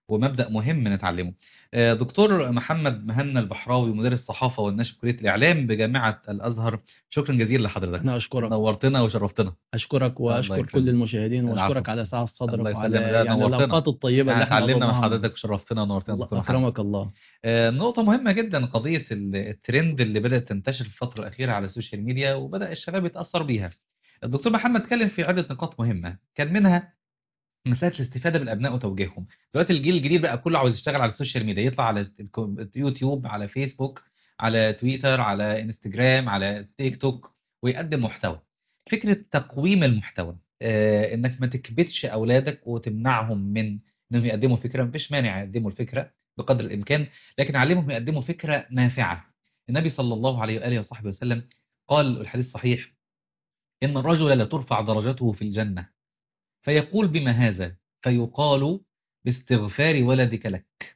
ومبدأ مهم نتعلمه آه، دكتور محمد مهنا البحراوي مدرس الصحافة والنشر كلية الإعلام بجامعة الأزهر شكرا جزيلا لحضرتك انا اشكرك نورتنا وشرفتنا اشكرك واشكر يكرمك. كل المشاهدين واشكرك العفو. على سعة صدرك الله وعلى يسلمك. لا، يعني نورتنا. الاوقات الطيبه اللي احنا اتعلمنا من قضيناها. حضرتك وشرفتنا ونورتنا الله دكتور محمد اكرمك الله آه، نقطة مهمة جدا قضية ال- الترند اللي بدأت تنتشر في الفترة الأخيرة على السوشيال ميديا وبدأ الشباب يتأثر بيها. الدكتور محمد اتكلم في عدة نقاط مهمة، كان منها مسألة الاستفادة بالأبناء وتوجيههم. دلوقتي الجيل الجديد بقى كله عاوز يشتغل على السوشيال ميديا، يطلع على الكو- اليوتيوب، على فيسبوك، على تويتر، على انستجرام، على تيك توك ويقدم محتوى. فكرة تقويم المحتوى، آه، إنك ما تكبتش أولادك وتمنعهم من إنهم يقدموا فكرة، مفيش مانع يقدموا الفكرة بقدر الإمكان، لكن علمهم يقدموا فكرة نافعة. النبي صلى الله عليه وآله وصحبه وسلم قال الحديث صحيح إن الرجل لا ترفع درجته في الجنة فيقول بما هذا فيقال باستغفار ولدك لك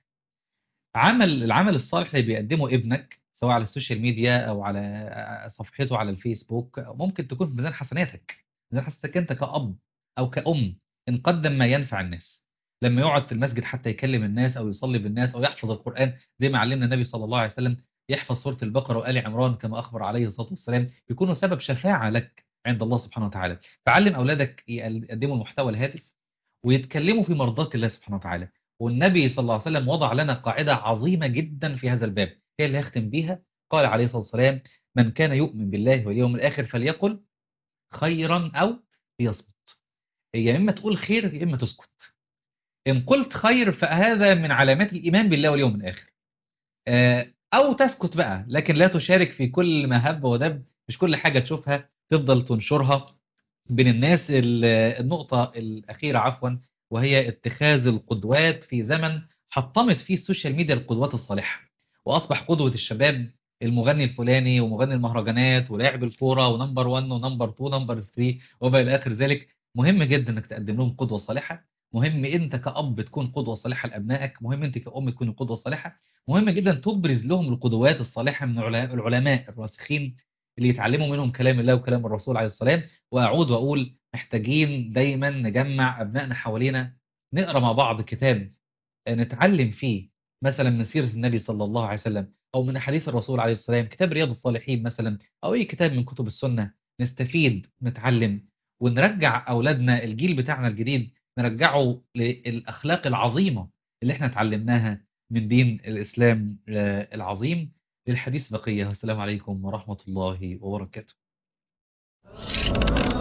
عمل العمل الصالح اللي بيقدمه ابنك سواء على السوشيال ميديا أو على صفحته على الفيسبوك ممكن تكون في ميزان حسناتك ميزان حسناتك أنت كأب أو كأم إن قدم ما ينفع الناس لما يقعد في المسجد حتى يكلم الناس أو يصلي بالناس أو يحفظ القرآن زي ما علمنا النبي صلى الله عليه وسلم يحفظ سورة البقرة وآل عمران كما أخبر عليه الصلاة والسلام يكونوا سبب شفاعة لك عند الله سبحانه وتعالى فعلم أولادك يقدموا المحتوى الهادف ويتكلموا في مرضات الله سبحانه وتعالى والنبي صلى الله عليه وسلم وضع لنا قاعدة عظيمة جدا في هذا الباب هي اللي هختم بيها قال عليه الصلاة والسلام من كان يؤمن بالله واليوم الآخر فليقل خيرا أو ليصمت يا إما تقول خير يا إما تسكت إن قلت خير فهذا من علامات الإيمان بالله واليوم الآخر آه، أو تسكت بقى لكن لا تشارك في كل ما هب ودب مش كل حاجة تشوفها تفضل تنشرها بين الناس ال- النقطة الأخيرة عفوا وهي اتخاذ القدوات في زمن حطمت فيه السوشيال ميديا القدوات الصالحة وأصبح قدوة الشباب المغني الفلاني ومغني المهرجانات ولاعب الكورة ونمبر 1 ونمبر 2 ونمبر 3 وما إلى آخر ذلك مهم جدا إنك تقدم لهم قدوة صالحة مهم أنت كأب تكون قدوة صالحة لأبنائك مهم أنت كأم تكون قدوة صالحة مهم جدا تبرز لهم القدوات الصالحة من علا- العلماء الراسخين اللي يتعلموا منهم كلام الله وكلام الرسول عليه السلام وأعود وأقول محتاجين دايما نجمع أبنائنا حوالينا نقرأ مع بعض كتاب نتعلم فيه مثلا من سيرة النبي صلى الله عليه وسلم أو من أحاديث الرسول عليه السلام كتاب رياض الصالحين مثلا أو أي كتاب من كتب السنة نستفيد نتعلم ونرجع أولادنا الجيل بتاعنا الجديد نرجعه للأخلاق العظيمة اللي احنا اتعلمناها من دين الإسلام آه، العظيم للحديث بقية والسلام عليكم ورحمة الله وبركاته